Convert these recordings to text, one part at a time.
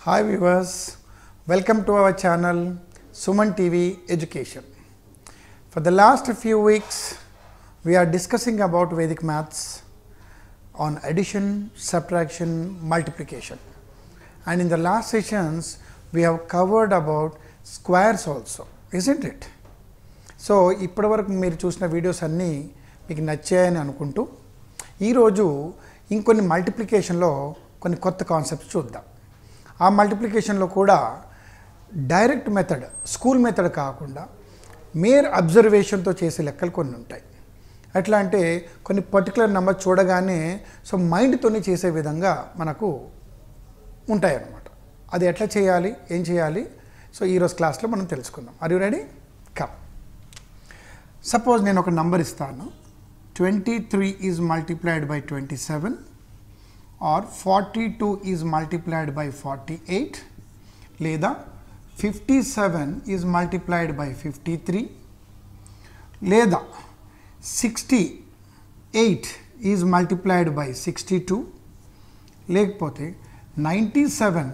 Hi viewers, welcome to our channel Suman TV Education. For the last few weeks, we are discussing about Vedic maths on addition, subtraction, multiplication. And in the last sessions, we have covered about squares also, isn't it? So ఇప్పటివరకు మీరు చూసిన videos అన్నీ మీకు నచ్చాయని అనుకుంటూ ఈరోజు ఇంకొన్ని మల్టిప్లికేషన్లో కొన్ని కొత్త కాన్సెప్ట్స్ చూద్దాం ఆ మల్టిప్లికేషన్లో కూడా డైరెక్ట్ మెథడ్ స్కూల్ మెథడ్ కాకుండా మేర్ అబ్జర్వేషన్తో చేసే లెక్కలు కొన్ని ఉంటాయి ఎట్లా అంటే కొన్ని పర్టికులర్ నెంబర్ చూడగానే సో మైండ్తోనే చేసే విధంగా మనకు ఉంటాయి అన్నమాట అది ఎట్లా చేయాలి ఏం చేయాలి సో ఈరోజు క్లాస్లో మనం తెలుసుకుందాం are you ready come suppose నేను ఒక నంబర్ ఇస్తాను twenty three is multiplied by twenty seven or forty two is multiplied by forty eight లేదా fifty seven is multiplied by fifty three లేదా sixty eight is multiplied by sixty two లేకపోతే ninety seven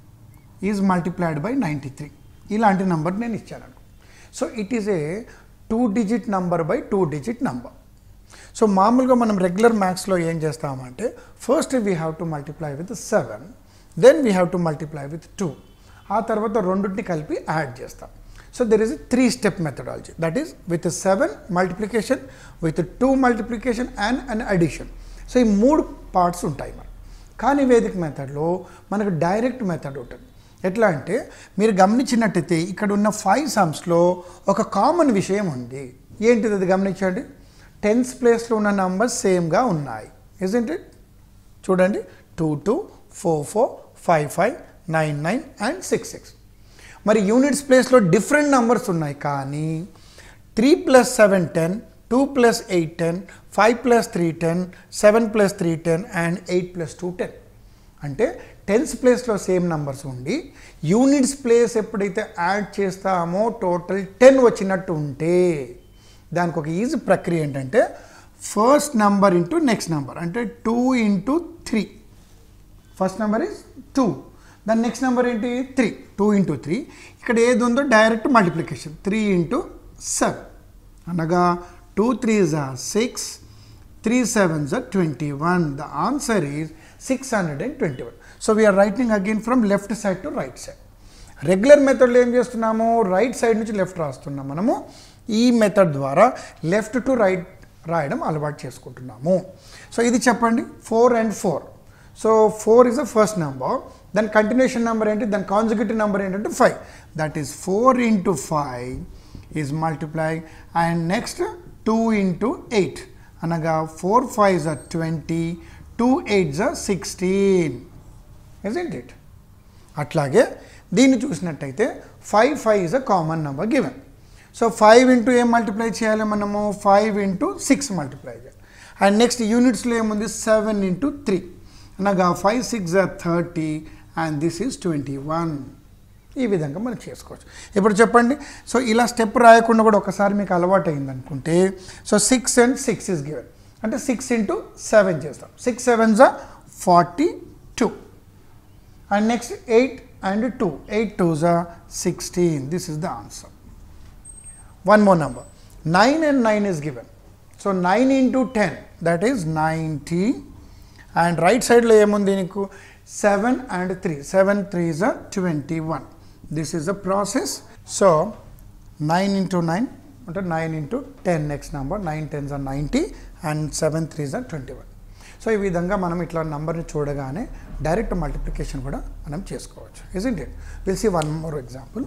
is multiplied by ninety three ఇలాంటి number నేను ఇచ్చాను so it is a two digit number by two digit number so మామూలుగా మనం regular మ్యాథ్స్లో ఏం చేస్తామంటే first we have to multiply with seven then we have to multiply with two ఆ తర్వాత రెండింటిని కలిపి యాడ్ చేస్తాం so there is a three step methodology that is with seven multiplication with two multiplication and an addition so ఈ మూడు parts ఉంటాయి మరి కానీ వేదిక మెథడ్లో మనకు డైరెక్ట్ మెథడ్ ఉంటుంది ఎట్లా అంటే మీరు గమనించినట్టయితే ఇక్కడ ఉన్న ఫైవ్ సమ్స్లో ఒక కామన్ విషయం ఉంది ఏంటిది అది గమనించండి టెన్స్ ప్లేస్లో ఉన్న నంబర్స్ సేమ్గా ఉన్నాయి ఇజెంట్ ఇట్ చూడండి two two four four five five nine nine and six six మరి యూనిట్స్ ప్లేస్లో డిఫరెంట్ నంబర్స్ ఉన్నాయి కానీ three plus seven ten two plus eight ten five plus three ten seven plus three ten and eight plus two ten అంటే tens ప్లేస్లో same numbers ఉండి units place ఎప్పుడైతే add చేస్తామో total ten వచ్చినట్టు ఉంటే దానికి ఒక ఈజీ ప్రక్రియ ఏంటంటే first number into next number అంటే two into three first number is two దాని నెక్స్ట్ నెంబర్ ఏంటి త్రీ టూ ఇంటూ త్రీ ఇక్కడ ఏది ఉందో direct multiplication three into seven అనగా టూ త్రీ జా సిక్స్ త్రీ సెవెన్ జా twenty one the answer is six hundred and twenty one so we are writing again from left side to right side regular మెథడ్లో ఏం చేస్తున్నాము right side నుంచి left రాస్తున్నాం మనము ఈ మెథడ్ ద్వారా లెఫ్ట్ టు రైట్ రాయడం అలవాటు చేసుకుంటున్నాము సో ఇది చెప్పండి four and four so four is the first number దాని కంటిన్యూషన్ నెంబర్ ఏంటి దాని కాన్సిక్యూటివ్ నెంబర్ ఏంటంటే five that is four into five is multiply and next two into eight అనగా ఫోర్ ఫైవ్ జ ట్వంటీ టూ ఎయిట్ జ sixteen isn't it అట్లాగే దీన్ని చూసినట్టయితే five five is a common number given so five into ఏం multiply చేయాలి మనము five into six multiply చేయాలి అండ్ నెక్స్ట్ యూనిట్స్లో ఏముంది సెవెన్ ఇంటూ త్రీ అనగా five six thirty and this is twenty one ఈ విధంగా మనం చేసుకోవచ్చు ఇప్పుడు చెప్పండి సో ఇలా స్టెప్ రాయకుండా కూడా ఒకసారి మీకు అలవాటు అయింది అనుకుంటే so six and six is given అంటే సిక్స్ ఇంటూ సెవెన్ చేస్తాం సిక్స్ సెవెన్ జా forty two and next eight and two eight two జా sixteen this is the answer one more number nine and nine is given so nine into ten that is ninety and right సైడ్లో ఏముంది నీకు seven and three seven three is twenty one this is the process so nine into nine అంటే nine into ten next number nine tens or ninety and seven three is twenty one so ఈ విధంగా మనం ఇట్లా నంబర్ని చూడగానే direct multiplication కూడా మనం చేసుకోవచ్చు is it it will see one more example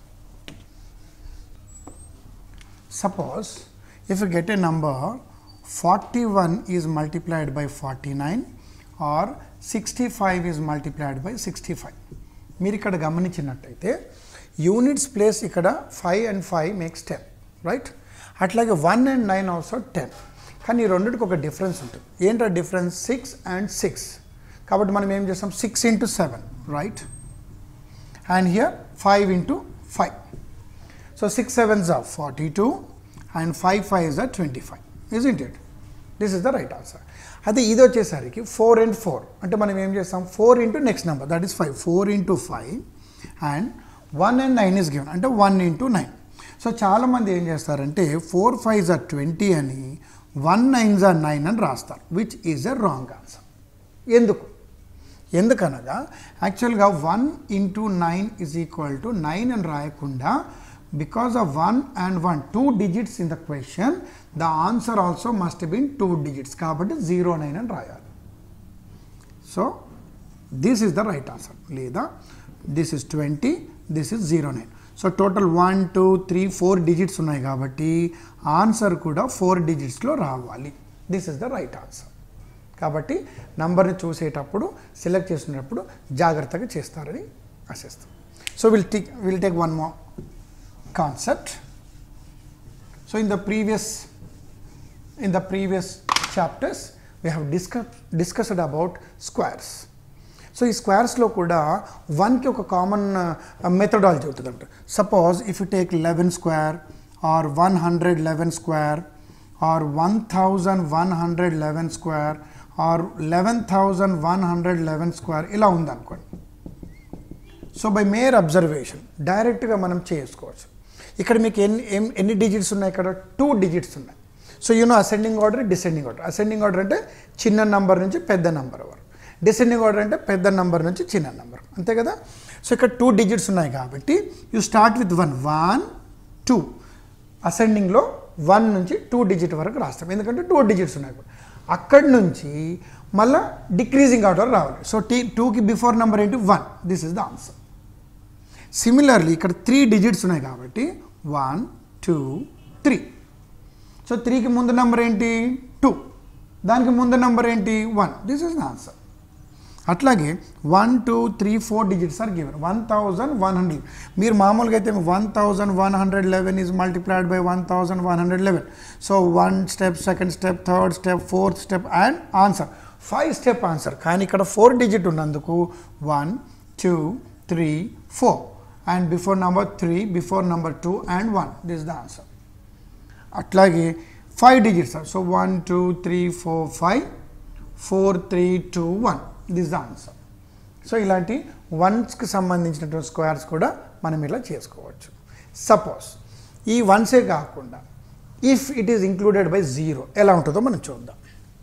Suppose if you get a number 41 is multiplied by 49 or 65 is multiplied by 65. మీరు ఇక్కడ గమనించినట్టయితే యూనిట్స్ ప్లేస్ ఇక్కడ five and five makes ten right అట్లాగే one and nine also ten కానీ ఈ రెండింటికి ఒక difference ఉంటుంది ఏంటో డిఫరెన్స్ సిక్స్ అండ్ సిక్స్ కాబట్టి మనం ఏం చేస్తాం six into seven right and here five into five So 6 sevens are 42 and 5 5s are 25, isn't it? This is the right answer. అదే ఇది వచ్చేసరికి ఫోర్ అండ్ ఫోర్ అంటే మనం ఏం చేస్తాం four into next number that is five four into five and one and nine is given అంటే one into nine so చాలామంది ఏం చేస్తారంటే ఫోర్ ఫైవ్స్ ఆర్ ట్వంటీ అని వన్ నైన్స్ ఆర్ నైన్ అని రాస్తారు which is a wrong answer ఎందుకు ఎందుకనగా యాక్చువల్గా one into nine is equal to nine అని రాయకుండా because of one and one two digits in the question the answer also must bin two digits కాబట్టి zero nine అని రాయాలి so this is the right answer లేదా this is twenty this is zero nine so total one two three four digits ఉన్నాయి కాబట్టి answer కూడా four డిజిట్స్లో రావాలి this is the right answer కాబట్టి నంబర్ని చూసేటప్పుడు సెలెక్ట్ చేసినప్పుడు జాగ్రత్తగా చేస్తారని ఆశిస్తాం so will take will take one more concept so in the previous in the previous chapters we have discuss, discussed about squares so ఈ స్క్వేర్స్లో కూడా వన్కి ఒక కామన్ మెథడాలజీ ఉంటుందంట suppose if you take eleven square or one hundred eleven square or one thousand one hundred eleven square or eleven thousand one hundred eleven square ఇలా ఉందనుకోండి so by Meyer observation డైరెక్ట్గా మనం చేసుకోవచ్చు ఇక్కడ మీకు ఎన్ని ఎన్- ఎన్ని డిజిట్స్ ఉన్నాయి ఇక్కడ టూ డిజిట్స్ ఉన్నాయి so you know ascending order descending order ascending order అంటే చిన్న నంబర్ నుంచి పెద్ద నంబర్ వరకు డిసెండింగ్ ఆర్డర్ అంటే పెద్ద నంబర్ నుంచి చిన్న నంబర్ అంతే కదా సో ఇక్కడ టూ డిజిట్స్ ఉన్నాయి కాబట్టి you start with one one two అసెండింగ్లో వన్ నుంచి టూ డిజిట్ వరకు రాస్తాం ఎందుకంటే టూ డిజిట్స్ ఉన్నాయి అక్కడి నుంచి మళ్ళా డిక్రీజింగ్ ఆర్డర్ రావాలి సో టీ టూకి బిఫోర్ నెంబర్ ఏంటి one this is the answer similarly ఇక్కడ త్రీ డిజిట్స్ ఉన్నాయి కాబట్టి వన్ టూ త్రీ సో త్రీకి ముందు నెంబర్ ఏంటి టూ దానికి ముందు నెంబర్ ఏంటి one this is the answer అట్లాగే one two three four digits are given one thousand one hundred మీరు మామూలుగా అయితే one thousand one hundred eleven is multiplied by one thousand one hundred eleven so one step second step third step fourth step and answer five step answer కానీ ఇక్కడ four digit ఉన్నందుకు one two three four and before number three before number two and one this the answer అట్లాగే five digits so one two three four five four three two one this the answer so ఇలాంటి వన్స్కి సంబంధించినటువంటి squares కూడా మనం ఇలా చేసుకోవచ్చు suppose ఈ వన్సే కాకుండా if it is included by zero ఎలా ఉంటుందో మనం చూద్దాం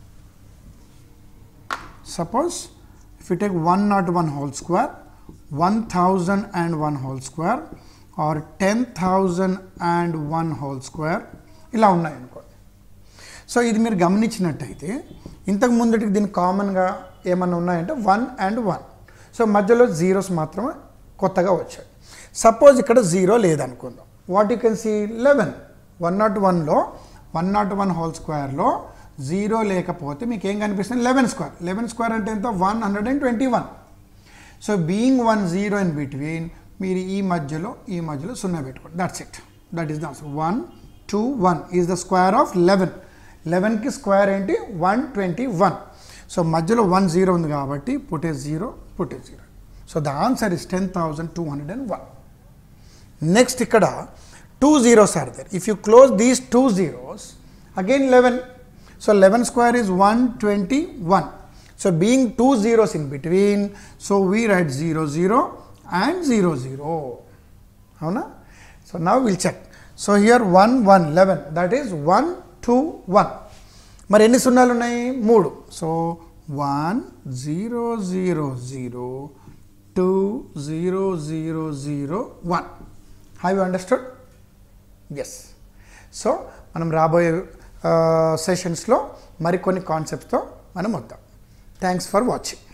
suppose if you take one nought one whole square one thousand and one whole square or ten thousand and one whole square ఇలా ఉన్నాయి అనుకోండి సో ఇది మీరు గమనించినట్టయితే ఇంతకు ముందుటికి దీనికి కామన్గా ఏమన్నా ఉన్నాయంటే వన్ అండ్ వన్ సో మధ్యలో జీరోస్ మాత్రమే కొత్తగా వచ్చాయి సపోజ్ ఇక్కడ జీరో లేదనుకుందాం what you can see eleven one nought వన్లో వన్ నాట్ వన్ హోల్ స్క్వేర్లో జీరో లేకపోతే మీకు ఏం కనిపిస్తుంది లెవెన్ స్క్వేర్ లెవెన్ స్క్వేర్ అంటే ఎంత one hundred and twenty one so being one zero in between మీరు ఈ మధ్యలో ఈ మధ్యలో సున్నా పెట్టుకోండి that's it that is the answer one two one is the square of eleven లెవెన్కి స్క్వేర్ ఏంటి వన్ ట్వంటీ వన్ సో మధ్యలో వన్ జీరో ఉంది కాబట్టి పుటే జీరో పుటే zero so the answer is ten thousand two hundred and one next ఇక్కడ two zeros are there if you close these two zeros again eleven so eleven square is one twenty one so being two zeros in between so we write zero zero and zero zero అవునా so now will check so here one one eleven that is one two one మరి ఎన్ని సున్నాలు ఉన్నాయి మూడు so one zero zero zero two zero zero zero one have you understood yes so మనం రాబోయే సెషన్స్లో మరికొన్ని కాన్సెప్ట్స్తో మనం వద్దాం థ్యాంక్స్ ఫర్ వాచింగ్